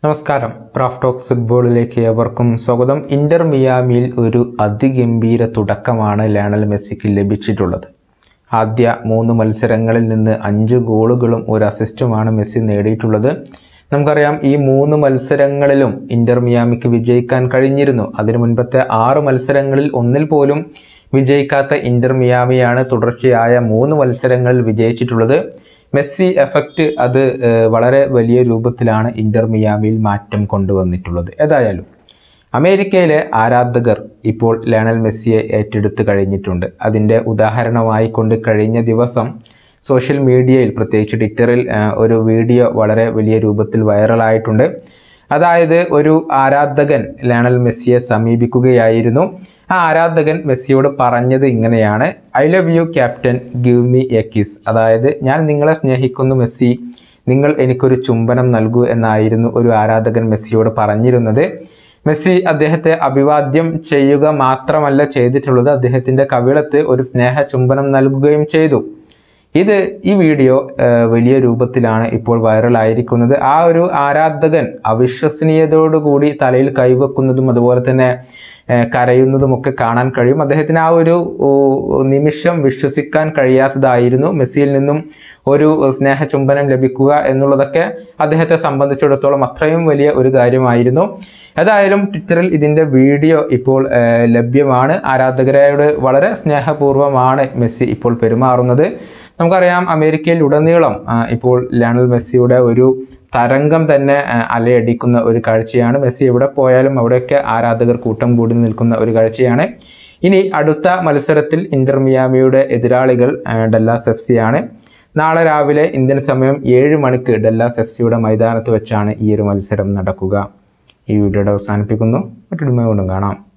നമസ്കാരം Raf talks ഫുട്ബോളിലേക്ക് ഏവർക്കും സ്വാഗതം ഇന്റർ മിയാമിയിൽ ഒരു അതിഗംഭീര തുടക്കമാണ് ലയണൽ മെസ്സിക്ക് ലഭിച്ചിട്ടുള്ളത് ആദ്യ മൂന്ന് മത്സരങ്ങളിൽ നിന്ന് അഞ്ച് ഗോളുകളും ഒരു അസിസ്റ്റുമാണ് മെസ്സി നേടിയിട്ടുള്ളത് നമുക്കറിയാം ഈ മൂന്ന് മത്സരങ്ങളിലും ഇന്റർ മിയാമിക്ക് വിജയിക്കാൻ കഴിഞ്ഞിരുന്നു അതിനു മുൻപത്തെ ആറ് മത്സരങ്ങളിൽ ഒന്നിൽ പോലും വിജയിക്കാത്ത ഇന്റർ മിയാമിയാണ് തുടർച്ചയായ മൂന്ന് മത്സരങ്ങളിൽ വിജയിച്ചിട്ടുള്ളത് മെസ്സി എഫക്റ്റ് അത് ഏഹ്, വളരെ വലിയ രൂപത്തിലാണ് ഇന്റർ മിയാമിയിൽ മാറ്റം കൊണ്ടുവന്നിട്ടുള്ളത് ഏതായാലും അമേരിക്കയിലെ ആരാധകർ ഇപ്പോൾ ലയണൽ മെസ്സിയെ ഏറ്റെടുത്ത് കഴിഞ്ഞിട്ടുണ്ട് അതിൻ്റെ ഉദാഹരണമായി കൊണ്ട് കഴിഞ്ഞ ദിവസം സോഷ്യൽ മീഡിയയിൽ പ്രത്യേകിച്ച് ട്വിറ്ററിൽ ആ, ഒരു വീഡിയോ വളരെ വലിയ രൂപത്തിൽ വൈറലായിട്ടുണ്ട് അതായത് ഒരു ആരാധകൻ ലയണൽ മെസ്സിയെ സമീപിക്കുകയായിരുന്നു ആ ആരാധകൻ മെസ്സിയോട് പറഞ്ഞത് ഇങ്ങനെയാണ് I love you captain give me a kiss അതായത് ഞാൻ നിങ്ങളെ സ്നേഹിക്കുന്നു മെസ്സി നിങ്ങൾ എനിക്കൊരു ചുംബനം നൽകൂ എന്നായിരുന്നു ഒരു ആരാധകൻ മെസ്സിയോട് പറഞ്ഞിരുന്നത് മെസ്സി അദ്ദേഹത്തെ അഭിവാദ്യം ചെയ്യുക മാത്രമല്ല ചെയ്തിട്ടുള്ളത് അദ്ദേഹത്തിൻ്റെ കവിളത്ത് ഒരു സ്നേഹ ചുംബനം നൽകുകയും ചെയ്തു ഇത് ഈ വീഡിയോ ആ, വലിയ രൂപത്തിലാണ് ഇപ്പോൾ വൈറലായിരിക്കുന്നത് ആ ഒരു ആരാധകൻ അവിശ്വസനീയതയോടുകൂടി തലയിൽ കൈവെക്കുന്നതും അതുപോലെ തന്നെ ആ, കരയുന്നതുമൊക്കെ കാണാൻ കഴിയും അദ്ദേഹത്തിന് ആ ഒരു ഓ, നിമിഷം വിശ്വസിക്കാൻ കഴിയാത്തതായിരുന്നു മെസ്സിയിൽ നിന്നും ഒരു സ്നേഹ ചുംബനം ലഭിക്കുക എന്നുള്ളതൊക്കെ അദ്ദേഹത്തെ സംബന്ധിച്ചിടത്തോളം അത്രയും വലിയ ഒരു കാര്യമായിരുന്നു ഏതായാലും ട്വിറ്ററിൽ ഇതിൻ്റെ വീഡിയോ ഇപ്പോൾ ആ, ലഭ്യമാണ് ആരാധകരോട് വളരെ സ്നേഹപൂർവ്വമാണ് മെസ്സി ഇപ്പോൾ പെരുമാറുന്നത് നമുക്കറിയാം അമേരിക്കയിൽ ഉടനീളം ആ, ഇപ്പോൾ ലയണൽ മെസ്സിയുടെ ഒരു തരംഗം തന്നെ ആ, അലയടിക്കുന്ന ഒരു കാഴ്ചയാണ് മെസ്സി എവിടെ പോയാലും അവിടെയൊക്കെ ആരാധകർ കൂട്ടം കൂടി നിൽക്കുന്ന ഒരു കാഴ്ചയാണ് ഇനി അടുത്ത മത്സരത്തിൽ ഇന്റർ മിയാമിയുടെ എതിരാളികൾ ആ, ഡല്ലാസ് എഫ് സി ആണ് നാളെ രാവിലെ ഇന്ത്യൻ സമയം ഏഴ് മണിക്ക് ഡല്ലാസ് എഫ് സിയുടെ മൈതാനത്ത് വെച്ചാണ് ഈ ഒരു മത്സരം നടക്കുക ഈ വീഡിയോയുടെ അവസാനിപ്പിക്കുന്നു മറ്റൊരു വീണ്ടും കാണാം